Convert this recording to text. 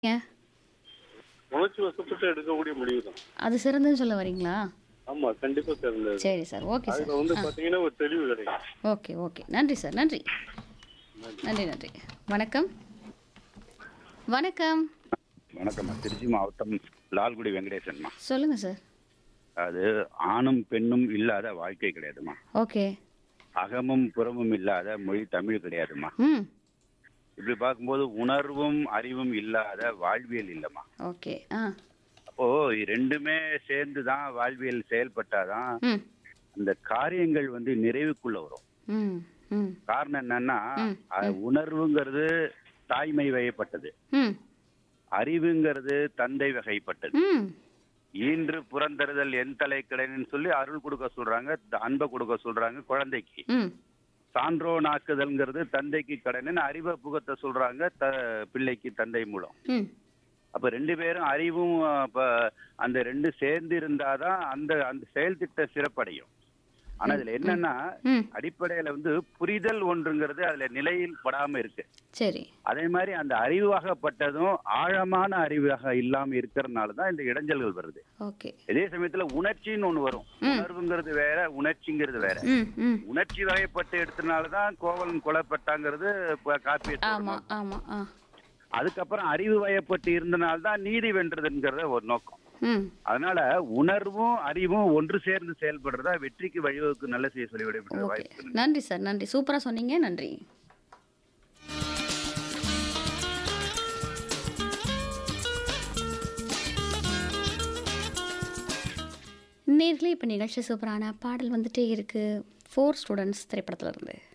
ஏன் உணர்ச்சி வசப்பட்டு எடுக்கக்கூடிய முடிவு தான் அது சிறந்ததுன்னு சொல்ல வரீங்களா ஆமா கண்டிப்பா சிறந்தது சரி சார் ஓகே சார் அதுல வந்து பாத்தீங்கன்னா ஒரு தெளிவு கிடைக்கும் ஓகே ஓகே நன்றி சார் நன்றி நன்றி நன்றி வணக்கம் வணக்கம் வணக்கம்மா திருச்சி மாவட்டம் லால்குடி வெங்கடேசன்மா சொல்லுங்க சார் அது ஆணும் பெண்ணும் இல்லாத வாழ்க்கை கிடையாதுமா ஓகே அகமும் புறமும் இல்லாத மொழி தமிழ் கிடையாதுமா ம் இப்படி பார்க்கும்போது உணர்வும் அறிவும் இல்லாத வாழ்வியல் இல்லைம்மா ஓகே ஆ அப்போ இது ரெண்டுமே சேர்ந்து தான் வாழ்வியல் செயல்பட்டாதான் ம் அந்த காரியங்கள் வந்து நிறைவுக்குள்ள வரும் ம் ம் காரணம் என்னன்னா ம், அது உணர்வுங்கிறது தாய்மை வகைப்பட்டது ம் அறிவுங்கிறது தந்தை வகைப்பட்டது ம் ஈன்று புறந்தறுதல் என் தலை கிடைன்னு சொல்லி அருள் கொடுக்க சொல்றாங்க த- அன்பை கொடுக்க சொல்றாங்க குழந்தைக்கு ம் சான்றோன் ஆக்குதல்ங்கிறது தந்தைக்கு கடன்னு அறிவை புகத்த சொல்றாங்க த பிள்ளைக்கு தந்தை மூலம் ம் அப்ப ரெண்டு பேரும் அறிவும் அப்ப அந்த ரெண்டு சேர்ந்து இருந்தாதான் அந்த அந்த செயல் திட்ட சிறப்படையும் ஆனா இதுல என்னன்னா ம் அடிப்படையில வந்து புரிதல் ஒன்றுங்கிறது அதுல நிலையில் படாம இருக்கு சரி அதே மாதிரி அந்த அறிவாகப்பட்டதும் ஆழமான அறிவாக இல்லாம இருக்கிறதுனால தான் இந்த இடைஞ்சல்கள் வருது ஓகே இதே சமயத்துல உணர்ச்சின்னு ஒண்ணு வரும் உணர்வுங்கிறது வேற உணர்ச்சிங்கிறது வேற ம் ம் உணர்ச்சி வகைப்பட்டு எடுத்தனாலதான் கோவலன் கொலைப்பட்டாங்கிறது இப்ப காப்பியத்துல ஆமா வரும். ஆமா ஆ அதுக்கப்புறம் அறிவு வயப்பட்டு இருந்தனால்தான் நீதி வென்றதுங்கிறத ஒரு நோக்கம் ம் அதனால உணர்வும் அறிவும் ஒன்று சேர்ந்து செயல்படுறதா வெற்றிக்கு வழிவகுக்கு நல்ல செய்ய சொல்லி விடைபெற்ற ஓகே வாய்ப்பு நன்றி சார் நன்றி சூப்பராக சொன்னீங்க நன்றி நேர்களே இப்போ நிகழ்ச்சி சூப்பரான பாடல் வந்துட்டே இருக்கு ஃபோர் ஸ்டூடெண்ட்ஸ் திரைப்படத்துல இருந்து